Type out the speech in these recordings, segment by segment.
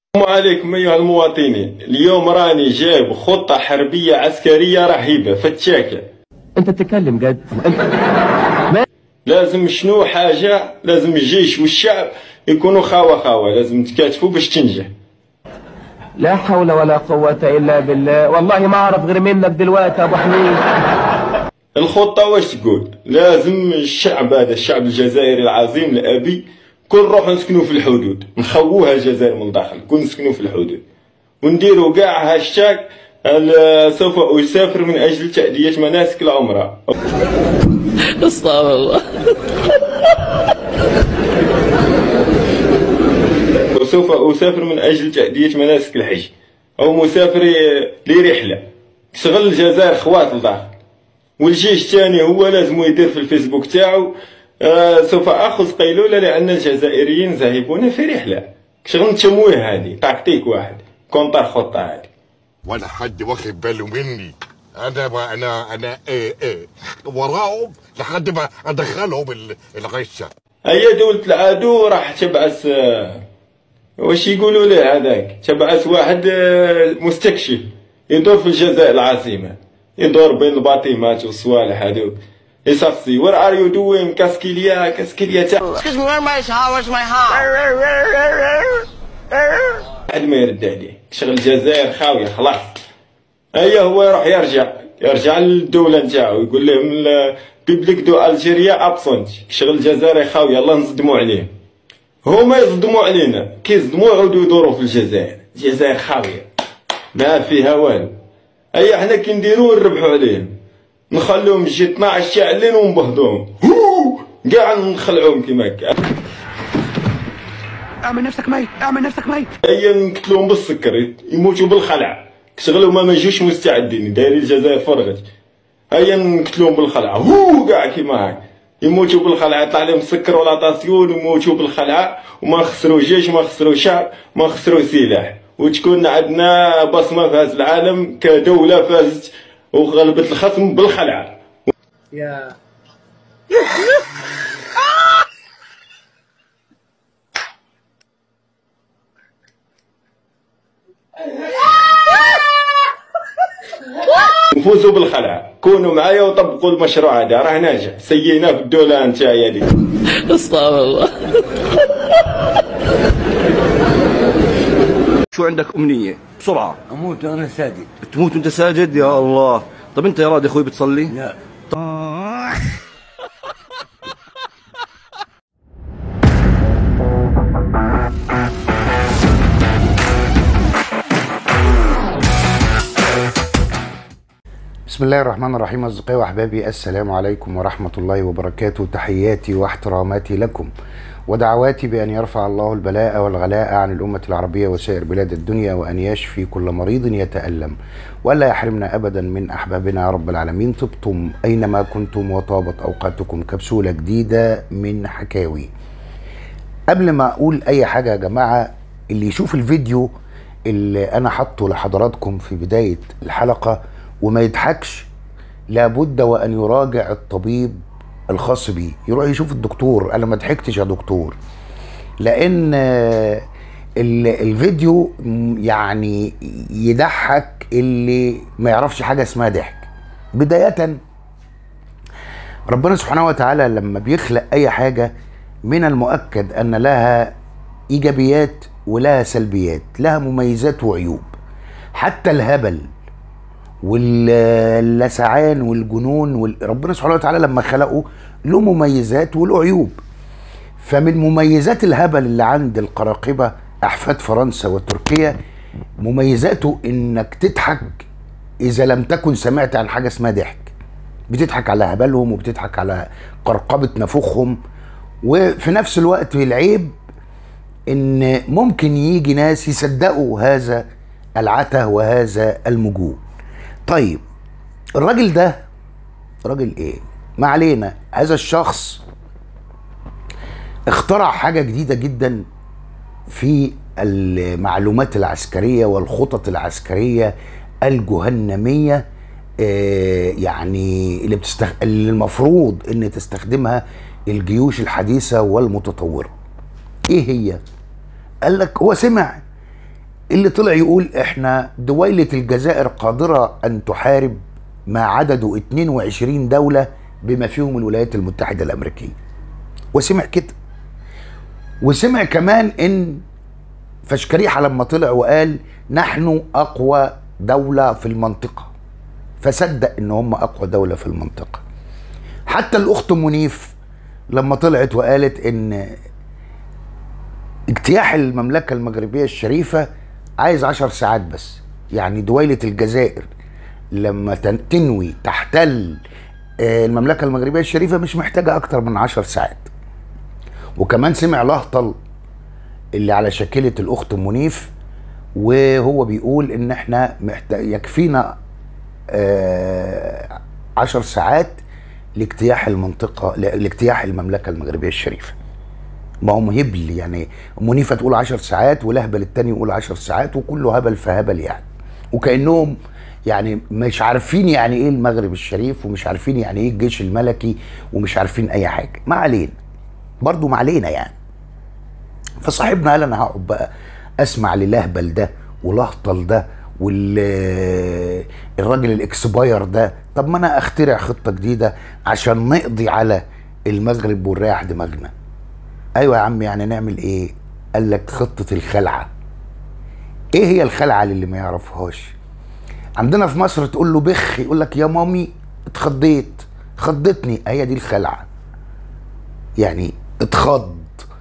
السلام عليكم أيها المواطنين اليوم راني جايب خطة حربية عسكرية رهيبة فتشاكة انت تتكلم جد لازم شنو حاجة لازم الجيش والشعب يكونوا خاوة خاوة لازم تكاتفوا باش تنجح لا حول ولا قوة إلا بالله والله ما أعرف غير منك دلوقتي يا أبو حميد الخطة واش تقول لازم الشعب هذا الشعب الجزائري العظيم الأبي كل نروح نسكنوا في الحدود نخووها الجزائر من الداخل كل نسكنوا في الحدود ونديروا كاع هاشتاج ال- سوف أسافر من أجل تأدية مناسك العمرة استغفر الله وسوف أسافر من أجل تأدية مناسك الحج أو مسافر لرحلة شغل الجزائر خوات الداخل والجيش الثاني هو لازم يدير في الفيسبوك تاعو آه سوف أخذ قيلولة لأن الجزائريين ذاهبون في رحلة شغل تمويه هذه تكتيك واحد كونتر خطة هذه ولا حد واخد باله مني انا ما انا انا ايه ايه وراهم لحد ما ادخلهم ال- الغشه هيا دولة العدو راح تبعث آه، واش يقولوا له هذاك تبعث واحد آه، مستكشف يدور في الجزائر العاصمة يدور بين الباطيمات والصوالح هذوك يسقسي وير ار يو دوين كاسكيليا كاسكيليا تاع Excuse me, where my house? Where's my house? واحد ما يرد عليه شغل الجزائر خاوية خلاص هيا هو يروح يرجع يرجع للدولة نتاعو يقول لهم بيبليك دو الجيريا ابسونت شغل الجزائر خاوية الله نصدموا عليه هما يصدموا علينا كي يصدموا يعودوا يدوروا في الجزائر الجزائر خاوية ما فيها والو هيا حنا كي نديرو نربحوا عليهم نخلوهم يجي 12 تاع الليل ونبهضوهم هو كاع نخلعوهم كيما هكا اعمل نفسك ميت اعمل نفسك ميت هيا نقتلوهم بالسكر يموتوا بالخلع شغل هما ما يجوش مستعدين دايرين الجزائر فرغت هيا نقتلوهم بالخلع هو كاع كيما هاك يموتوا بالخلع يطلع لهم سكر ولا طاسيون يموتوا بالخلع وما خسروا جيش ما خسروا شعب ما خسروا سلاح وتكون عندنا بصمه في هذا العالم كدوله فازت وغلبت الخصم بالخلع نفوزوا بالخلع كونوا معايا وطبقوا المشروع هذا راه ناجح سييناه في الدوله نتاعي هذه استغفر الله شو عندك أمنية بسرعة اموت وانا ساجد تموت وانت ساجد يا الله طب انت يا راضي اخوي بتصلي لا بسم الله الرحمن الرحيم أصدقائي وأحبابي السلام عليكم ورحمة الله وبركاته تحياتي واحتراماتي لكم ودعواتي بأن يرفع الله البلاء والغلاء عن الأمة العربية وسائر بلاد الدنيا وأن يشفي كل مريض يتألم ولا يحرمنا أبدا من أحبابنا يا رب العالمين طبتم أينما كنتم وطابت أوقاتكم كبسولة جديدة من حكاوي قبل ما اقول اي حاجه يا جماعه اللي يشوف الفيديو اللي انا حاطه لحضراتكم في بدايه الحلقه وما يضحكش لابد وان يراجع الطبيب الخاص بيه يروح يشوف الدكتور انا ما ضحكتش يا دكتور لان آه، ال- الفيديو م- يعني يضحك اللي ما يعرفش حاجه اسمها ضحك بدايه ربنا سبحانه وتعالى لما بيخلق اي حاجه من المؤكد ان لها ايجابيات ولها سلبيات لها مميزات وعيوب حتى الهبل واللسعان والجنون وال... ربنا سبحانه وتعالى لما خلقه له مميزات وله عيوب فمن مميزات الهبل اللي عند القراقبه احفاد فرنسا وتركيا مميزاته انك تضحك اذا لم تكن سمعت عن حاجه اسمها ضحك بتضحك على هبلهم وبتضحك على قرقبه نافوخهم وفي نفس الوقت العيب ان ممكن يجي ناس يصدقوا هذا العته وهذا المجون طيب الراجل ده راجل ايه ما علينا هذا الشخص اخترع حاجه جديده جدا في المعلومات العسكريه والخطط العسكريه الجهنميه آه، يعني اللي, بتستخ... اللي المفروض ان تستخدمها الجيوش الحديثه والمتطوره ايه هي قال لك هو سمع اللي طلع يقول احنا دويلة الجزائر قادرة ان تحارب ما عدده 22 دولة بما فيهم الولايات المتحدة الامريكية وسمع كده وسمع كمان ان فشكريحة لما طلع وقال نحن اقوى دولة في المنطقة فصدق ان هم اقوى دولة في المنطقة حتى الاخت منيف لما طلعت وقالت ان اجتياح المملكة المغربية الشريفة عايز عشر ساعات بس يعني دويلة الجزائر لما تن- تنوي تحتل آه، المملكة المغربية الشريفة مش محتاجة أكتر من عشر ساعات وكمان سمع لهطل اللي على شكلة الأخت منيف وهو بيقول إن إحنا محتاج يكفينا آه، عشر ساعات لاجتياح المنطقة لاجتياح المملكة المغربية الشريفة ما هو هبل يعني منيفه تقول 10 ساعات ولهبل التاني يقول 10 ساعات وكله هبل فهبل يعني وكانهم يعني مش عارفين يعني ايه المغرب الشريف ومش عارفين يعني ايه الجيش الملكي ومش عارفين اي حاجه ما علينا برضو ما علينا يعني فصاحبنا قال انا هقعد بقى اسمع للهبل ده ولهطل ده والراجل الاكسباير ده طب ما انا اخترع خطه جديده عشان نقضي على المغرب ونريح دماغنا ايوه يا عم يعني نعمل ايه قال لك خطه الخلعه ايه هي الخلعه اللي ما يعرفهاش عندنا في مصر تقول له بخ يقول لك يا مامي اتخضيت خضتني هي دي الخلعه يعني اتخض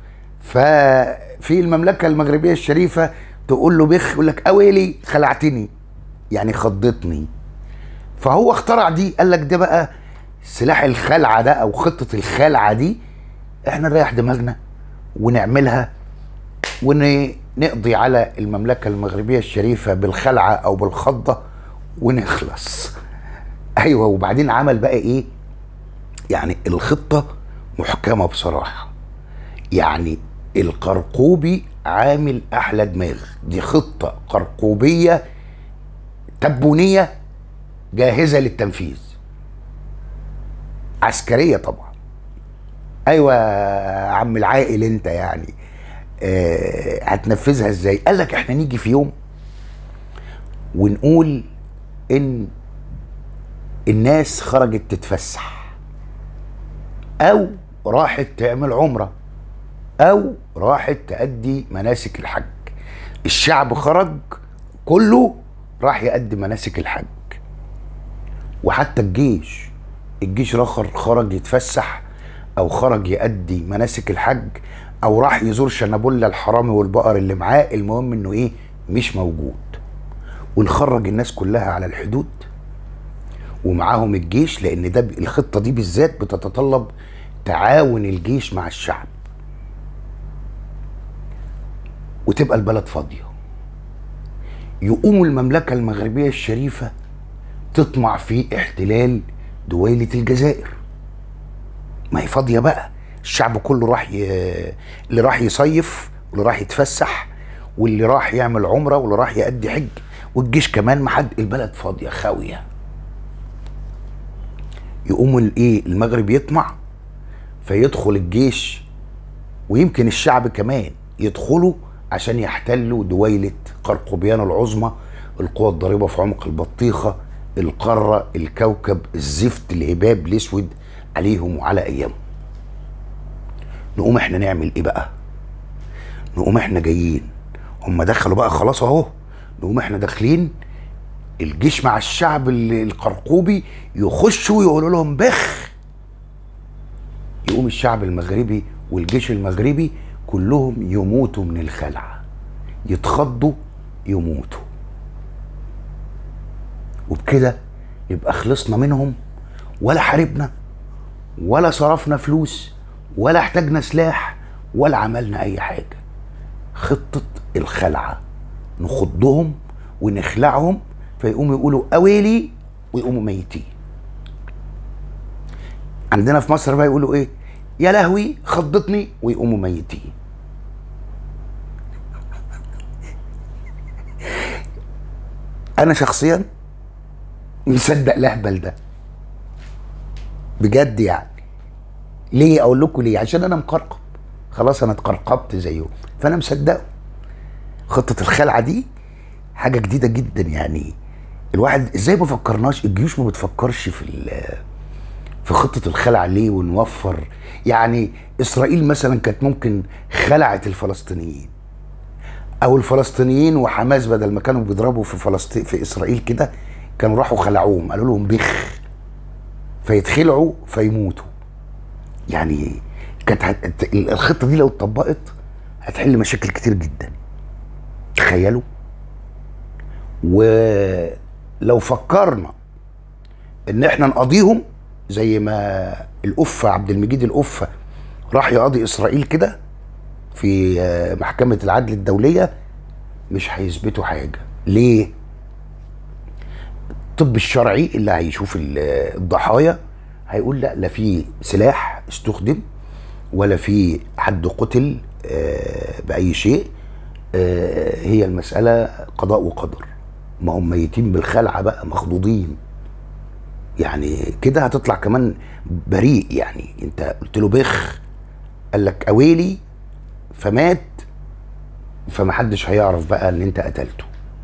ففي المملكه المغربيه الشريفه تقول له بخ يقول لك اويلي خلعتني يعني خضتني فهو اخترع دي قال لك ده بقى سلاح الخلعه ده او خطه الخلعه دي احنا نريح دماغنا ونعملها ونقضي على المملكه المغربيه الشريفه بالخلعه او بالخضه ونخلص ايوه وبعدين عمل بقى ايه يعني الخطه محكمه بصراحه يعني القرقوبي عامل احلى دماغ دي خطه قرقوبيه تبونيه جاهزه للتنفيذ عسكريه طبعا ايوه يا عم العاقل انت يعني آه هتنفذها ازاي قال لك احنا نيجي في يوم ونقول ان الناس خرجت تتفسح او راحت تعمل عمره او راحت تأدي مناسك الحج الشعب خرج كله راح يأدي مناسك الحج وحتى الجيش الجيش الاخر خرج يتفسح او خرج يأدي مناسك الحج او راح يزور شنبولة الحرامي والبقر اللي معاه المهم انه ايه مش موجود ونخرج الناس كلها على الحدود ومعاهم الجيش لان ده ب- الخطه دي بالذات بتتطلب تعاون الجيش مع الشعب وتبقى البلد فاضيه يقوم المملكه المغربيه الشريفه تطمع في احتلال دويله الجزائر ما هي فاضيه بقى الشعب كله راح ي... اللي راح يصيف واللي راح يتفسح واللي راح يعمل عمره واللي راح يأدي حج والجيش كمان ما حد البلد فاضيه خاويه يقوم الايه المغرب يطمع فيدخل الجيش ويمكن الشعب كمان يدخلوا عشان يحتلوا دويلة قرقبيان العظمى القوى الضاربة في عمق البطيخة القارة الكوكب الزفت الهباب الاسود عليهم وعلى ايامهم نقوم احنا نعمل ايه بقى نقوم احنا جايين هم دخلوا بقى خلاص اهو نقوم احنا داخلين الجيش مع الشعب ال- القرقوبي يخشوا يقولوا لهم بخ يقوم الشعب المغربي والجيش المغربي كلهم يموتوا من الخلعة يتخضوا يموتوا وبكده يبقى خلصنا منهم ولا حاربنا ولا صرفنا فلوس ولا احتاجنا سلاح ولا عملنا اي حاجة خطة الخلعة نخضهم ونخلعهم فيقوموا يقولوا اويلي ويقوموا ميتين عندنا في مصر بقى يقولوا ايه يا لهوي خضتني ويقوموا ميتين انا شخصيا مصدق لهبل ده بجد يعني ليه اقول لكم ليه عشان انا مقرقب خلاص انا اتقرقبت زيهم فانا مصدقه خطه الخلعه دي حاجه جديده جدا يعني الواحد ازاي ما فكرناش الجيوش ما بتفكرش في ال- في خطه الخلع ليه ونوفر يعني اسرائيل مثلا كانت ممكن خلعت الفلسطينيين او الفلسطينيين وحماس بدل ما كانوا بيضربوا في فلسطين في اسرائيل كده كانوا راحوا خلعوهم قالوا لهم بخ فيتخلعوا فيموتوا يعني كانت هت... الخطه دي لو اتطبقت هتحل مشاكل كتير جدا تخيلوا ولو فكرنا ان احنا نقضيهم زي ما الأفة عبد المجيد الأفة راح يقاضي إسرائيل كده في آه، محكمة العدل الدولية مش هيثبتوا حاجة ليه؟ الطب الشرعي اللي هيشوف ال- الضحايا هيقول لا لا في سلاح استخدم ولا في حد قتل آه، بأي شيء آه، هي المسألة قضاء وقدر ما هم ميتين بالخلعة بقى مخضوضين يعني كده هتطلع كمان بريء يعني انت قلت له بخ قال لك اويلي فمات فمحدش هيعرف بقى ان انت قتلته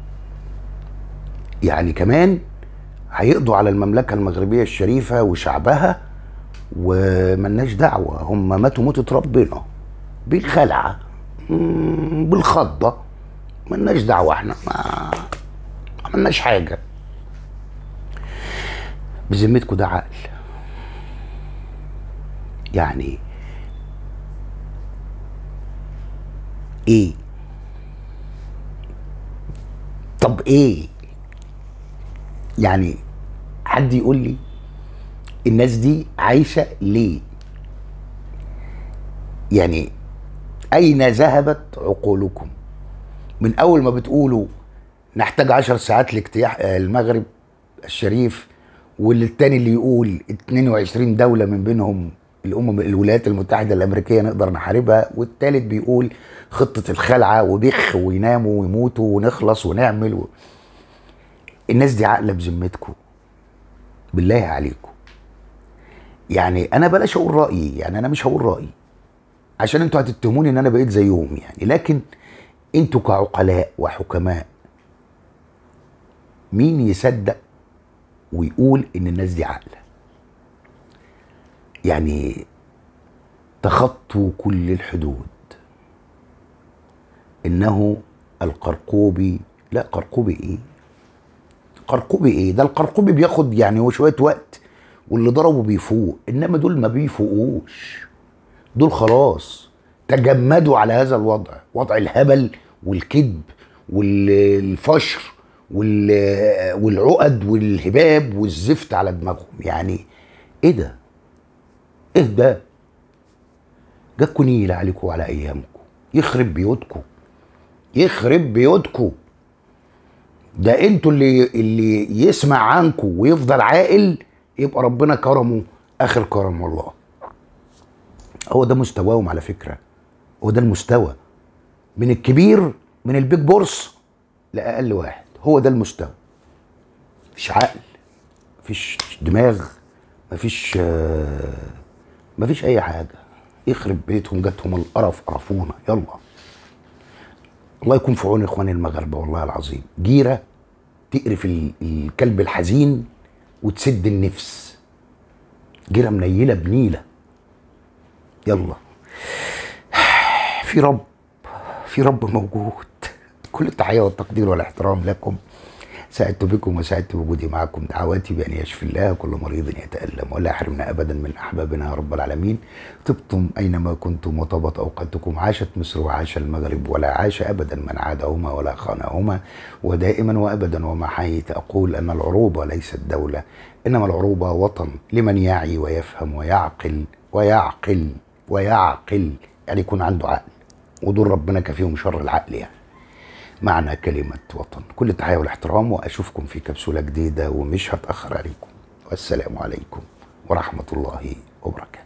يعني كمان هيقضوا على المملكة المغربية الشريفة وشعبها وملناش دعوة هم ماتوا موتة ربنا بالخلعة مم، بالخضة ملناش دعوة احنا ما عملناش حاجة بذمتكم ده عقل يعني ايه طب ايه يعني حد يقول لي الناس دي عايشه ليه يعني اين ذهبت عقولكم من اول ما بتقولوا نحتاج عشر ساعات لاجتياح آه، المغرب الشريف والتاني اللي يقول 22 دولة من بينهم الأمم الولايات المتحدة الأمريكية نقدر نحاربها والتالت بيقول خطة الخلعة وبخ ويناموا ويموتوا ونخلص ونعمل و... الناس دي عاقلة بذمتكم بالله عليكم يعني أنا بلاش أقول رأيي يعني أنا مش هقول رأيي عشان انتوا هتتهموني ان انا بقيت زيهم يعني لكن انتوا كعقلاء وحكماء مين يصدق ويقول ان الناس دي عاقله يعني تخطوا كل الحدود انه القرقوبي لا قرقوبي ايه قرقوبي ايه ده القرقوبي بياخد يعني هو شويه وقت واللي ضربه بيفوق انما دول ما بيفوقوش دول خلاص تجمدوا على هذا الوضع وضع الهبل والكذب والفشر وال- والعقد والهباب والزفت على دماغهم يعني ايه ده ايه ده جاكوا نيل عليكم وعلى ايامكم يخرب بيوتكم يخرب بيوتكم ده انتوا اللي اللي يسمع عنكم ويفضل عاقل يبقى ربنا كرمه اخر كرم والله هو ده مستواهم على فكره هو ده المستوى من الكبير من البيج بورس لاقل واحد هو ده المستوى مفيش عقل مفيش دماغ مفيش آه، مفيش اي حاجه يخرب بيتهم جاتهم القرف قرفونا يلا الله يكون في عون اخواني المغاربه والله العظيم جيره تقرف ال- الكلب الحزين وتسد النفس جيره منيله بنيله يلا في رب في رب موجود كل التحية والتقدير والاحترام لكم سعدت بكم وسعدت بوجودي معكم دعواتي بأن يشفي الله كل مريض يتألم ولا يحرمنا أبدا من أحبابنا يا رب العالمين طبتم أينما كنتم وطابت أوقاتكم عاشت مصر وعاش المغرب ولا عاش أبدا من عادهما ولا خانهما ودائما وأبدا وما حييت أقول أن العروبة ليست دولة إنما العروبة وطن لمن يعي ويفهم ويعقل ويعقل ويعقل يعني يكون عنده عقل ودول ربنا كفيهم شر العقل يعني معنى كلمة وطن كل التحية والاحترام وأشوفكم في كبسولة جديدة ومش هتأخر عليكم والسلام عليكم ورحمة الله وبركاته